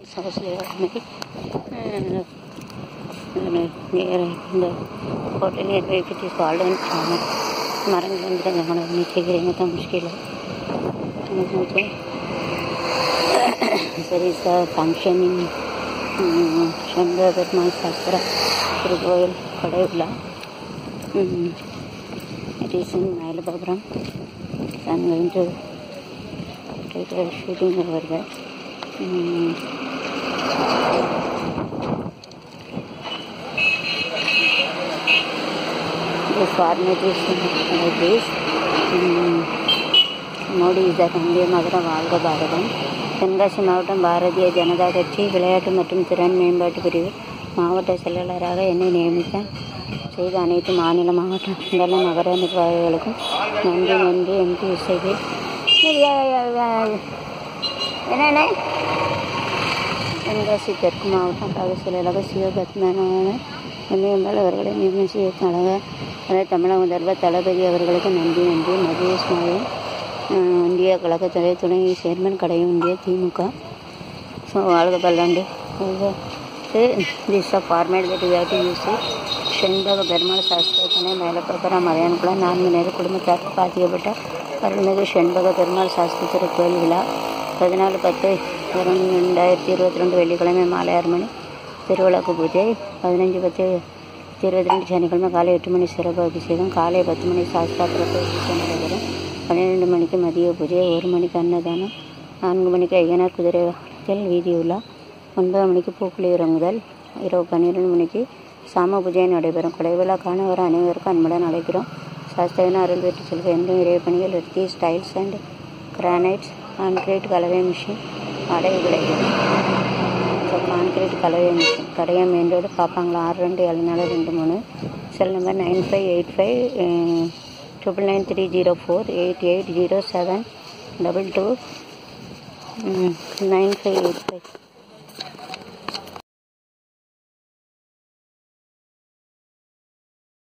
ஹவுஸில் மாதிரி நியர் இந்த hotel near by which is called and ட்ராமர் मरंग बंद जमाना नीचे गिरेंगे तो मुश्किल है मुझे there is a function in um, Chandra Dharma Shastra Gurugoyal Kadavula. Um, it is in Mailababram. I am going to take a shooting over there. Um, the format is like this. Um, Modi is the தந்தை மதுரை வாழ்க பாரதம் தென்காசி மாவட்டம் பாரதிய ஜனதா கட்சி விளையாட்டு மற்றும் திறன் மேம்பாட்டு பிரிவு மாவட்ட செயலாளராக என்னை நியமித்த செய்த அனைத்து மாநில மாவட்ட மண்டல நகர நிர்வாகிகளுக்கும் நன்றி நன்றி எம்பி இசைக்கு என்ன தென்காசி தெற்கு மாவட்டம் தகவல் செயலாளராக சிவபத்மனான எம்எம்எல் அவர்களை நியமிச்சு கழக அதை தமிழக முதல்வர் தளபதி அவர்களுக்கு நன்றி நன்றி மகேஷ் மாயன் இந்திய கழகத்துறை துணை சேர்மன் கடையும் இந்திய திமுக ஸோ வாழ்க பல்லாண்டு this format that you have to use it Shenbaga Perumal சாஸ்திரத்தினை மேலப்பபுரம் மலையானுக்குள்ள நான்கு நேர குடும்பத்தார் பாதிக்கப்பட்ட அருள்மிகு செண்பக பெருமாள் சாஸ்திர திருக்கோயில் விழா பதினாலு பத்து ரெண்டாயிரத்தி இருபத்தி ரெண்டு வெள்ளிக்கிழமை மாலை ஆறு மணி திருவிளக்கு பூஜை பதினஞ்சு பத்து இருபத்தி ரெண்டு சனிக்கிழமை காலை எட்டு மணி சிறப்பு அபிஷேகம் காலை பத்து மணி சாஸ்திரா பிரதேசம் நடைபெறும் பன்னிரெண்டு மணிக்கு மதிய பூஜை ஒரு மணிக்கு அன்னதானம் நான்கு மணிக்கு ஐயனார் குதிரை வாகனத்தில் வீதி உலா ஒன்பது மணிக்கு பூக்குழி இறங்குதல் இரவு பன்னிரெண்டு மணிக்கு சாம பூஜை நடைபெறும் கொடைவிழா காண வர அனைவருக்கும் அன்புடன் அழைக்கிறோம் சாஸ்திரவின அருள் பெற்று செல்வ எந்த இறைவு பணிகள் நிறுத்தி ஸ்டைல்ஸ் அண்ட் கிரானைட்ஸ் கான்கிரீட் கலவை மிஷின் வாடகை கிடைக்கும் ஸோ கான்கிரீட் கலவை மிஷின் கடையம் மெயின் ரோடு பார்ப்பாங்களா ஆறு ரெண்டு ஏழு நாலு ரெண்டு மூணு cell number nine five eight five triple nine three zero four eight eight zero seven double two nine five eight five